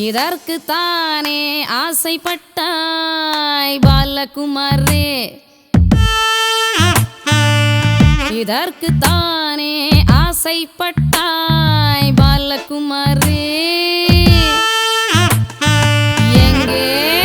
இதற்கு தானே ஆசைப்பட்டாய் பாலகுமாரே இதற்கு தானே ஆசைப்பட்டாய் பாலகுமாரே எங்கே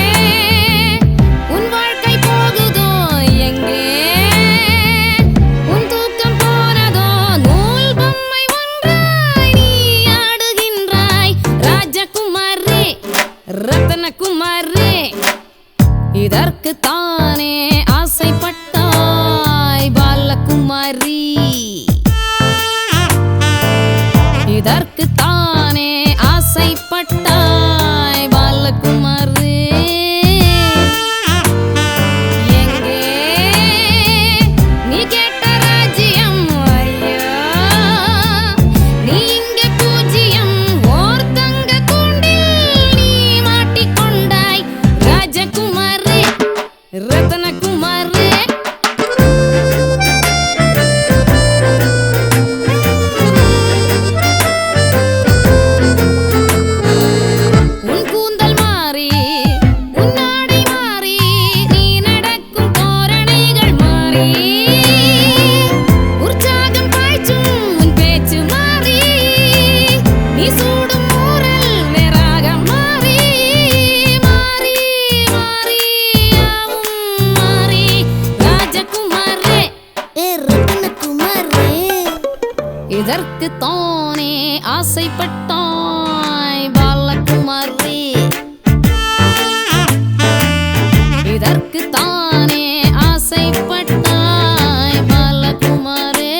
உன் வாழ்க்கை போகுதோ எங்கே உன் தூக்கம் போனதோ நூல் பொம்மை ஒன்றாய் நீ ஆடுகின்றாய் ராஜகுமாரே ரத்தனகுமாரே இதற்கு தானே ஆசைப்பட்டாய் பாலகுமாரி இதற்கு தானே ஆசைப்பட்டாய் பாலகுமாரி எங்கே நீ கேட்ட ராஜ்யம் ஐயோ நீ இங்கே பூஜ்யம் ஓர் தங்க கூண்டில் நீ மாட்டிக்கொண்டாய் ராஜகுமாரே ரத்தனகுமாரே உன் கூந்தல் மாறி உன் ஆடை மாறி நீ நடக்கும் தோரணைகள் மாறி உற்சாகம் பாய்ச்சும் உன் பேச்சு மாறி நீ சூடும் ஊரல் வேறாக மாறி மாறி மாறி யாவும் மாறி ராஜகுமாரே ஏ ரத்னகுமாரே இதற்கு தானே ஆசைப்பட்டாய் பாலகுமாரி இதற்கு தானே ஆசைப்பட்டாய் பாலகுமாரே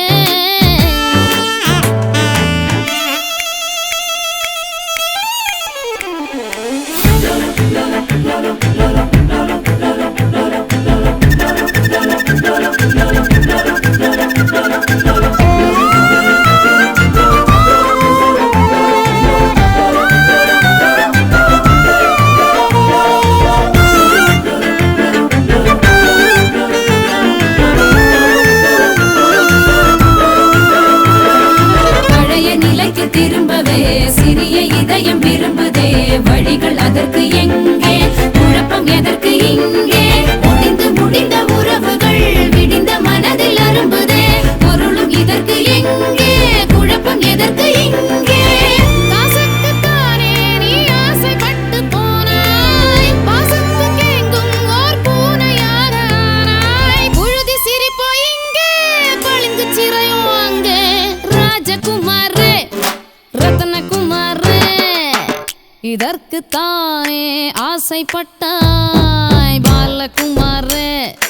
பழைய நிலைக்கு திரும்பவே சிறிய இதயம் விரும்புதே வழிகள் அதற்கு எங்கே குழப்பம் எதற்கு இங்கே முடிந்து முடிந்த உறவுகள் விடிந்த மனதில் அரும்புதே பொருளும் இதற்கு எங்கே குழப்பம் எதற்கு இங்கே காசுக்குத்தானே நீ ஆசைப்பட்டு போனாய் பாசத்துக்கு எங்கும் ஓர் பூனையாக ஆனாய் புழுதி சிரிப்போ இங்கே பளிங்கு சிறையோ அங்கே ராஜகுமாரே ரத்னகுமாரே இதற்கு தானே ஆசைப்பட்டாய் பாலகுமாரே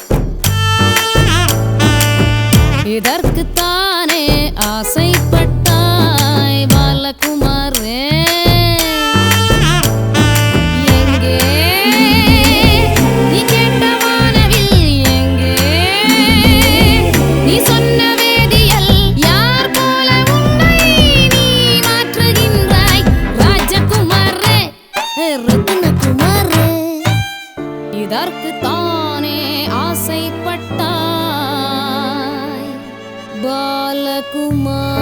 இதற்கு தானே ஆசைப்பட்டாய் பாலகுமாரே எங்கே நீ கேட்ட வானவில் எங்கே நீ சொன்ன வேதியல் யார் போல உன்னை நீ மாற்றுகின்றாய் ராஜகுமாரே ரத்னகுமாரே இதற்கு தானே ஆசைப்பட்டாய் பாலகுமார்